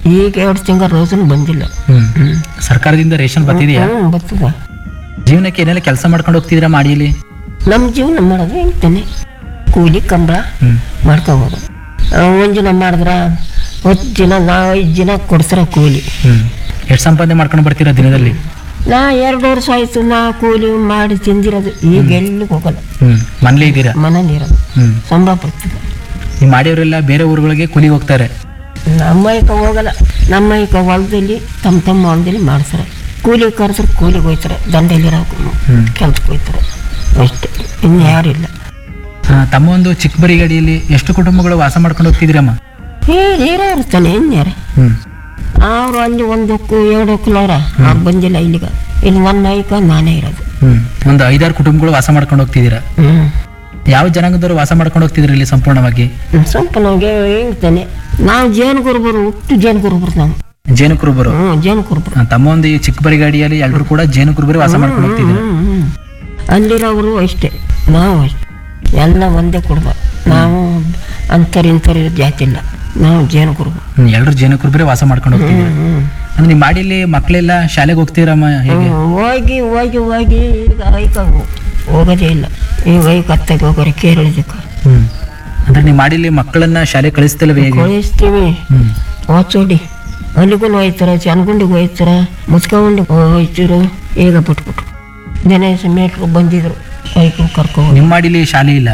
ಈಗ ಎರಡು ತಿಂಗಳ ರೋಸನ್ ಬಂದಿಲ್ಲ ಹ್ಮ್ ಹ್ಮ್ ಸರ್ಕಾರದಿಂದ ರೇಷನ್ ಬರ್ತಿದೆಯಾ ಹ್ಮ್, ಬರ್ತದ ಜೀವನಕ್ಕೆ ಏನೆಲ್ಲ ಕೆಲಸ ಮಾಡ್ಕೊಂಡು ಹೋಗ್ತಿದ್ರ ಮಾಡಿಲಿ ನಮ್ಮ ಜೀವನ ಮಾಡೋದು ಹೇಳ್ತೇನೆ ಕೂಲಿ ಕಂಬಳ ಹ್ಮ್ ಮಾಡ್ಕೋಬೋದು ಒಂದು ದಿನ ಮಾಡಿದ್ರ ಹತ್ತು ದಿನ ನಾವು ಐದು ದಿನ ಕೊಡ್ತಾರ ಕೂಲಿ ಹ್ಮ್ ಎಷ್ಟು ಸಂಪಾದನೆ ಮಾಡ್ಕೊಂಡು ಬರ್ತೀರಾ ದಿನದಲ್ಲಿ ನಾ ಎರಡು ವರ್ಷ ಆಯ್ತು ನಾ ಕೂಲಿ ಮಾಡಿ ತಿಂದಿರೋದು ಈಗ ಎಲ್ಲಿಗೆ ಹೋಗಲ್ಲ ಹ್ಮ್ ಮನೇಲಿ ಇದ್ದೀರಾ ಮನೇಲಿ ಇರೋದು ಹ್ಮ್ ಸಂಬಳ ಬರ್ತದೆ ನೀವು ಮಾಡಿಯವರೆಲ್ಲ ಬೇರೆ ಊರುಗಳಿಗೆ ಕೂಲಿಗೆ ಹೋಗ್ತಾರೆ ನಮ್ಮ ಈಗ ಹೋಗಲ್ಲ ನಮ್ಮ ಈಗ ಹೊಲದಲ್ಲಿ ತಮ್ಮ ತಮ್ಮ ಹೊಲದಲ್ಲಿ ಮಾಡ್ತಾರೆ ಕೂಲಿ ಕರೆದ್ರೆ ಕೂಲಿಗೆ ಹೋಯ್ತಾರೆ ದಂಡೆಲಿರೋ ಹ್ಮ್. ಕೆಲ್ಸಕ್ಕೆ ಹೋಯ್ತಾರೆ ಅಷ್ಟೇ ಇನ್ನು ಯಾರಿಲ್ಲ ಆ, ತಮ್ಮ ಒಂದು ಚಿಕ್ಕ ಬರಿ ಗಾಡಿಯಲ್ಲಿ ಎಷ್ಟು ಕುಟುಂಬಗಳು ವಾಸ ಮಾಡ್ಕೊಂಡು ಹೋಗ್ತಿದ್ದೀರಮ್ಮ ಹೇಳಿ ಇರೋರು ತಾನೆ ಇನ್ಯಾರು ಹ್ಮ್ ಅವ್ರು ಅಲ್ಲಿ ಒಂದು ಎರಡು ಕಿಲೋರ ಅವ್ರು ಬಂದಿಲ್ಲ ಇಲ್ಲಿಗ ಇಲ್ಲಿ ನನ್ನ ಐಕ ನಾನೇ ಇರೋದು ಹ್ಮ್ ಒಂದು ಐದಾರು ಕುಟುಂಬಗಳು ವಾಸ ಮಾಡ್ಕೊಂಡು ಹೋಗ್ತಿದ್ದೀರಾ ಹ್ಮ್ ಯಾವ ಜನಾಂಗದವರು ವಾಸ ಮಾಡ್ಕೊಂಡು ಹೋಗ್ತಿದ್ರಿ ಇಲ್ಲಿ ಸಂಪೂರ್ಣವಾಗಿ ಸ್ವಲ್ಪ ನಮಗೆ ಹೇಳ್ತಾನೆ ನಾವು ಜೇನು ಕುರುಬರು ಹುಟ್ಟು ಜೇನು ಕುರುಬರು ನಾವು ಜೇನು ಕುರುಬರು ಹ್ಞೂ ಜೇನು ಕುರುಬರು ಆ, ತಮ್ಮ ಒಂದು ಈ ಚಿಕ್ಕ ಬರಿ ಗಾಡಿಯಲ್ಲಿ ಎಲ್ಲರೂ ಕೂಡ ಜೇನು ಕುರುಬರು ವಾಸ ಮಾಡ್ಕೊಂಡು ಹೋಗ್ತಿದ್ದೀರಾ ಹ್ಮ್, ಹ್ಮ್. ಅಲ್ಲಿರೋರು ಅಷ್ಟೇ ನಾವು ಅಷ್ಟೇ ಎಲ್ಲ ಒಂದೇ ಕುರುಬ ನಾವು ಅಂಥವ್ರು ಇಂಥವ್ರು ಜಾತಿ ಇಲ್ಲ ನಾವು ಜೇನು ಕುರುಬ ಹ್ಮ್ ಎಲ್ಲರೂ ಜೇನು ಕುರುಬರೇ ವಾಸ ಮಾಡ್ಕೊಂಡು ಹೋಗ್ತಿದ್ದೀರಾ ಹ್ಮ್. ಅಂದ್ರೆ ನೀವು ಮಾಡಿಲಿ ಮಕ್ಕಳೆಲ್ಲ ಶಾಲೆಗೆ ಹೋಗ್ತೀರಮ್ಮ ಹೇಗೆ ಹ್ಮ್, ಹೋಗಿ ಹೋಗಿ ಹೋಗಿ ಈಗ ಐಕ ಹೋಗೋದೇ ಇಲ್ಲ ಈಗ ಐಕ ಹತ್ತಾಗ ಹೋಗೋರೆ ಕೇರಳದಕ್ಕೆ ಹ್ಮ್ ಅಂದ್ರೆ ನೀವು ಮಾಡಿಲಿ ಮಕ್ಕಳನ್ನ ಶಾಲೆ ಕಳಿಸ್ತಿಲ್ವ ಹೇಗೆ ಕಳಿಸ್ತೀವಿ ಹ್ಮ್ ಓದ್ಸೋಡಿ ಅಲ್ಲಿಗೂ ಹೋಯ್ತಾರೆ ಚನ್ಗುಂಡಿಗೆ ಹೋಯ್ತಾರೆ ಮುಸ್ಕಗುಂಡಿಗೆ ಹೋಯ್ತಿರು ಈಗ ಬಿಟ್ಬಿಟ್ರು ದಿನೇಶ ಮೇಟ್ರು ಬಂದಿದ್ರು ಐಕನ್ ಕರ್ಕೊಂಡು ನಿಮ್ಮ ಮಾಡಿಲಿ ಶಾಲೆ ಇಲ್ಲ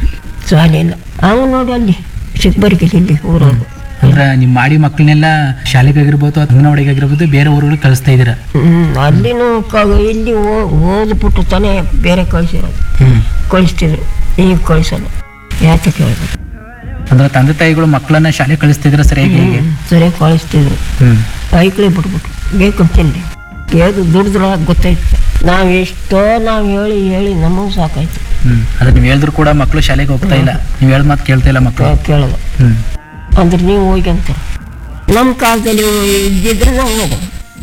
ಶಾಲೆ ಇಲ್ಲ ಅವು ನೋಡಿ ಅಲ್ಲಿ ಚಿಕ್ಕಬರ್ಗಿಲಿ ಇಲ್ಲಿ ಊರವರು ಅಂದ್ರೆ ನಿಮ್ಮ ಮಾಡಿ ಮಕ್ಕಳನ್ನೆಲ್ಲ ಶಾಲೆಗಾಗಿರ್ಬೋದು ಅಥವಾ ಅಂಗನವಾಡಿಗಾಗಿರ್ಬೋದು ಬೇರೆ ಊರುಗಳಿಗೆ ಕಳಿಸ್ತಾ ಇದ್ದೀರಾ ಹ್ಮ್ ಅಲ್ಲಿನೂ ಕ ಇಲ್ಲಿ ಓ- ಓದ್ಬಿಟ್ಟು ತಾನೇ ಬೇರೆ ಕಳಿಸಿರೋದು ಹ್ಮ್ ಕಳಿಸ್ತಿದ್ರು ಈಗ ಕಳಿಸಲ್ಲ ಯಾಕೆ ಕೇಳಿದ್ರು ಅಂದ್ರೆ ತಂದೆ ತಾಯಿಗಳು ಮಕ್ಕಳನ್ನ ಶಾಲೆ ಕಳಿಸ್ತಿದ್ರ ಸರಿಯಾಗಿ ಹೇಗೆ ಸರಿಯಾಗಿ ಕಳಿಸ್ತಿದ್ರು ಹ್ಮ್ ಐಕ್ಳೇ ಬಿಟ್ಬಿಟ್ರು ಬೇಕು ತಿನ್ನಿ ಯಾವುದು ದುಡಿದ್ರ ಗೊತ್ತಾಯ್ತು ನಾವು ಎಷ್ಟೋ ನಾವು ಹೇಳಿ ಹೇಳಿ ನಮಗೂ ಸಾಕಾಯ್ತು ಹ್ಮ್ ಅದ್ರ ನೀವು ಹೇಳಿದ್ರು ಕೂಡ ಮಕ್ಕಳು ಶಾಲೆಗೆ ಹೋಗ್ತಾ ಇಲ್ಲ ನೀವು ಹೇಳ್ದ ಮಾತು ಕೇಳ್ತಾ ಇಲ್ಲ ಮಕ್ಕಳು ಕೇಳೋದು ಹ್ಮ್ ಅಂದ್ರೆ ನೀವು ಹೋಗಿ ಅಂತಾರೆ ನಮ್ಮ ಕಾಲದಲ್ಲಿ ಇದ್ದಿದ್ರೆ ನಾವು ಹೋಗೋದು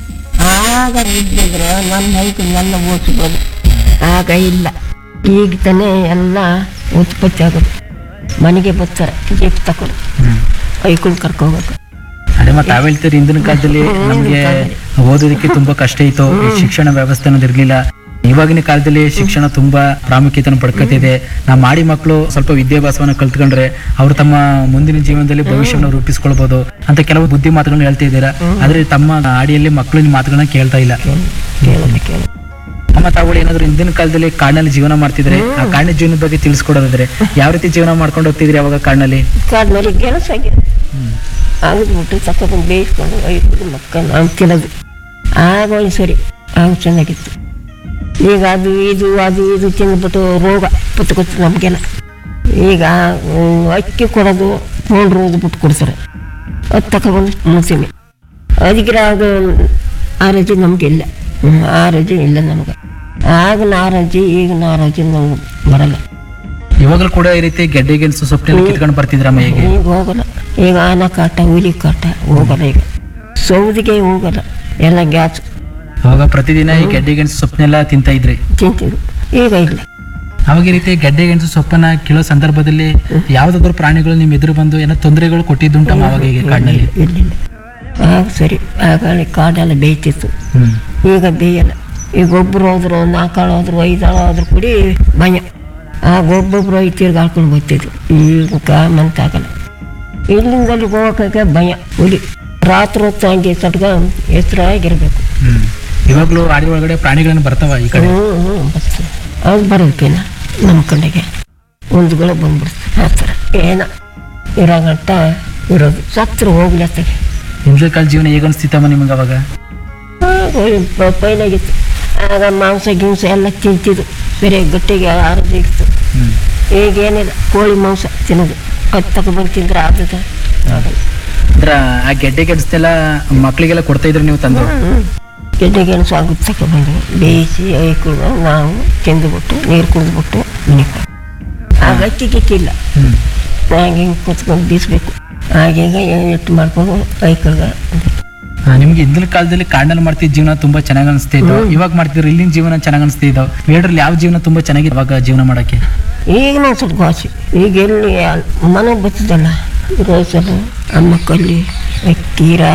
ಆಗ ಇದ್ದಿದ್ರೆ ನನ್ನ ಹೈಕು ನನ್ನ ಓದಿಸ್ಬೋದು ಆಗ ಇಲ್ಲ ಈಗ ತಾನೇ ಎಲ್ಲ ಉತ್ಪತ್ತಿ ಆಗೋದು ಮನೆಗೆ ಬರ್ತಾರೆ ಜೀಪ್ ತಕೊಂಡು ಹ್ಮ್ ಐಕೊಂಡು ಕರ್ಕೋಬೇಕು ಅದೇ ಮತ್ತೆ ತಾವ್ ಹೇಳ್ತೀರಿ ಹಿಂದಿನ ಕಾಲದಲ್ಲಿ ನಮ್ಗೆ ಓದೋದಕ್ಕೆ ತುಂಬಾ ಕಷ್ಟ ಇತ್ತು ಈ ಶಿಕ್ಷಣ ವ್ಯವಸ್ಥೆ ಅನ್ನೋದು ಇರ್ಲಿಲ್ಲ ಇವಾಗಿನ ಕಾಲದಲ್ಲಿ ಶಿಕ್ಷಣ ತುಂಬಾ ಪ್ರಾಮುಖ್ಯತೆಯನ್ನು ಪಡ್ಕೊತಿದೆ ನಾವು ಮಾಡಿ ಮಕ್ಕಳು ಸ್ವಲ್ಪ ವಿದ್ಯಾಭ್ಯಾಸವನ್ನ ಕಲ್ತ್ಕೊಂಡ್ರೆ ಅವ್ರು ತಮ್ಮ ಮುಂದಿನ ಜೀವನದಲ್ಲಿ ಭವಿಷ್ಯವನ್ನು ರೂಪಿಸ್ಕೊಳ್ಬಹುದು ಅಂತ ಕೆಲವು ಬುದ್ಧಿ ಮಾತುಗಳನ್ನ ಹೇಳ್ತಾ ಇದ್ದೀರಾ ಆದ್ರೆ ತಮ್ಮ ಆಡಿಯಲ್ಲಿ ಮಕ್ಕಳು ನಿಮ್ಮ ಮಾತುಗಳನ್ನ ಕೇಳ್ತಾ ಇಲ್ಲ ಕೇಳೋದು ಕೇಳೋದು ಅಮ್ಮ ತಾವುಗಳು ಏನಾದ್ರು ಹಿಂದಿನ ಕಾಲದಲ್ಲಿ ಕಾಡಿನಲ್ಲಿ ಜೀವನ ಮಾಡ್ತಿದ್ರೆ ಆ ಕಾಡಿನ ಜೀವನದ ಬಗ್ಗೆ ತಿಳಿಸ್ಕೊಡೋದಾದ್ರೆ ಯಾವ ರೀತಿ ಜೀವನ ಮಾಡ್ಕೊಂಡು ಹೋಗ್ತಿದ್ರಿ ಅವಾಗ ಕಾಡಿನಲ್ಲಿ ಕಾದ್ಮೇಲೆ ಕೆಲಸ ಆಗ್ಯದ ಆಗಿದ್ಬಿಟ್ಟು ತಗೊಂಡು ಬೇಯಿಸ್ಕೊಂಡು ಐದು ಮಕ್ಕಳು ನಾವು ತಿನ್ನೋದು ಆಗ ಒಂದು ಸರಿ ಆಗ ಚೆನ್ನಾಗಿತ್ತು ಈಗ ಅದು ಇದು ಅದು ಇದು ತಿಂದ್ಬಿಟ್ಟು ರೋಗ ಪತ್ಕೊತ್ತು ನಮಗೆಲ್ಲ ಈಗ ಹ್ಮ್, ಅಕ್ಕಿ ಕೊಡೋದು ಪೌಡ್ರ್ ಓದ್ಬಿಟ್ಟು ಕೊಡ್ತಾರೆ ಅದು ತಗೊಬಂದು ಮುಸ್ಲಿಮೆ ಅದಕ್ಕೆ ಅದು ಆರೋಗ್ಯ ನಮಗಿಲ್ಲ ಹ್ಮ್, ಆರೋಗ್ಯ ಇಲ್ಲ ನಮಗೆ ಆಗಿನ ಆರೋಗ್ಯ ಈಗಿನ ಆರೋಗ್ಯ ನಮ್ಗೆ ಬರಲ್ಲ ಇವಾಗಲೂ ಕೂಡ ಈ ರೀತಿ ಗೆಡ್ಡೆ ಗೆಣಸು ಸೊಪ್ಪನ್ನೆಲ್ಲ ಕಿತ್ಕೊಂಡು ಬರ್ತಿದ್ರಮ್ಮ ಹೇಗೆ ಈಗ ಹೋಗಲ್ಲ ಈಗ ಆನ ಕಾಟ ಹುಲಿ ಕಾಟ ಹೋಗಲ್ಲ ಈಗ ಸೌದಿಗೆ ಹೋಗಲ್ಲ ಎಲ್ಲ ಗ್ಯಾಸ್ ಅವಾಗ ಪ್ರತಿದಿನ ಈ ಗೆಡ್ಡೆ ಗೆಣಸು ಸೊಪ್ಪನ್ನೆಲ್ಲ ತಿಂತಾ ಇದ್ರಿ ತಿಂತಿದ್ರು ಈಗ ಇಲ್ಲ ಅವಾಗ ಈ ರೀತಿ ಗೆಡ್ಡೆ ಗೆಣಸು ಸೊಪ್ಪನ್ನ ಕೀಳೋ ಸಂದರ್ಭದಲ್ಲಿ ಯಾವ್ದಾದ್ರು ಪ್ರಾಣಿಗಳು ನಿಮ್ ಎದುರು ಬಂದು ಏನೋ ತೊಂದರೆಗಳು ಕೊಟ್ಟಿದ್ದುಂಟಮ್ಮ ಅವಾಗ ಹೀಗೆ ಕಾಡಿನಲ್ಲಿ ಇರಲಿಲ್ಲ ಆಗ ಸರಿ ಆಗ ಅಲ್ಲಿ ಕಾಡೆಲ್ಲ ಬೇಯ್ತಿತ್ತು ಹ್ಮ್ ಈಗ ಬೇಯಲ್ಲ ಈಗ ಒಬ್ಬರು ಹೋದ್ರು ನಾಲ್ಕಾಳು ಹೋದ್ರು ಐದಾಳು ಹೋದ್ರು ಕೂಡಿ ಭಯ ಆಗ ಒಬ್ಬೊಬ್ರು ಐದು ತಿರ್ಗಿ ಹಾಕೊಂಡು ಬರ್ತಿದ್ರು ಈಗ ಮಂತಾಗಲ್ಲ ಇಲ್ಲಿಂದ ಅಲ್ಲಿಗೆ ಹೋಗೋಕೆ ಭಯ ಹುಲಿ ರಾತ್ರಿ ಹೊತ್ತು ಹಂಗೆ ಸಟ್ಗ ಎತ್ತರಾಗಿರ್ಬೇಕು ಹ್ಮ್ ಇವಾಗ್ಲೂ ಆಡಿ ಒಳಗಡೆ ಪ್ರಾಣಿಗಳನ್ನ ಬರ್ತಾವ ಈ ಕಡೆ ಹ್ಞೂ ಹ್ಞೂ ಬರ್ತದೆ ಅದು ಬರೋಕಿನ ನಮ್ಮ ಕಡೆಗೆ ಒಂದುಗಳು ಬಂದ್ಬಿಡ್ತದೆ ಆ ಥರ ಏನ ಇರೋ ಗಂಟ ಇರೋದು ಸತ್ರ ಹೋಗ್ಲಿ ಅತ್ತಗೆ ಹಿಂದಿನ ಕಾಲ ಜೀವನ ಹೇಗ ಅನ್ಸ್ತಿತ್ತಮ್ಮ ನಿಮ್ಗೆ ಅವಾಗ ಪೈಲಾಗಿತ್ತು ಆಗ ಮಾಂಸ ಗಿಂಸ ಎಲ್ಲ ತಿಂತಿದ್ದು ಬೇರೆ ಗಟ್ಟಿಗೆ ಆರೋಗ್ಯ ಇತ್ತು ಹ್ಮ್ ಈಗೇನಿಲ್ಲ ಕೋಳಿ ಮಾಂಸ ತಿನ್ನೋದು ಅದು ತಗೊಬಂದು ತಿಂದ್ರೆ ಆಗ್ತದೆ ಆಗಲ್ಲ ಅಂದ್ರ ಆ ಗೆಡ್ಡೆ ಗೆಣಸನ್ನೆಲ್ಲ ಮಕ್ಕಳಿಗೆಲ್ಲ ಕೊಡ್ತಾ ಇದ್ರು ನೀವು ತಂದು ಗೆಡ್ಡೆ ಗೆಣಸು ಆಗುತ್ತೆ ತಗೊಬಂದು ಬೇಯಿಸಿ ಐಕೊಂಡು ನಾವು ತಿಂದುಬಿಟ್ಟು ನೀರು ಕುಡಿದ್ಬಿಟ್ಟು ಮನೆಗೆ ಆಗ ಅಕ್ಕಿ ಗಿಕ್ಕಿಲ್ಲ ಹ್ಮ್ ಹಾಗೆ ಹಿಂಗೆ ಕೂತ್ಕೊಂಡು ಬೀಸಬೇಕು ಹಾಗೆ ಹಿಂಗೆ ಎಟ್ಟು ಮಾಡ್ಕೊಂಡು ಐಕಳ್ಗೆ ಆ, ನಿಮ್ಗೆ ಹಿಂದಿನ ಕಾಲದಲ್ಲಿ ಕಾಡಿನಲ್ಲಿ ಮಾಡ್ತಿದ್ದ ಜೀವನ ತುಂಬಾ ಚೆನ್ನಾಗಿ ಅನಿಸ್ತಿತ್ತು ಇವಾಗ ಮಾಡ್ತಿದ್ರು ಇಲ್ಲಿನ ಜೀವನ ಚೆನ್ನಾಗಿ ಅನಿಸ್ತಿದ್ದು ಬೇಡ್ರಲ್ಲಿ ಯಾವ ಜೀವನ ತುಂಬಾ ಚೆನ್ನಾಗಿದೆ ಅವಾಗ ಜೀವನ ಮಾಡಕ್ಕೆ ಈಗ ನಾವು ಸ್ವಲ್ಪ ವಾಸಿ ಈಗ ಎಲ್ಲಿ ಮನೆಗೆ ಬರ್ತದಲ್ಲ ರೋಸಲು ಅಮ್ಮ ಕಲ್ಲಿ ಅಕ್ಕಿ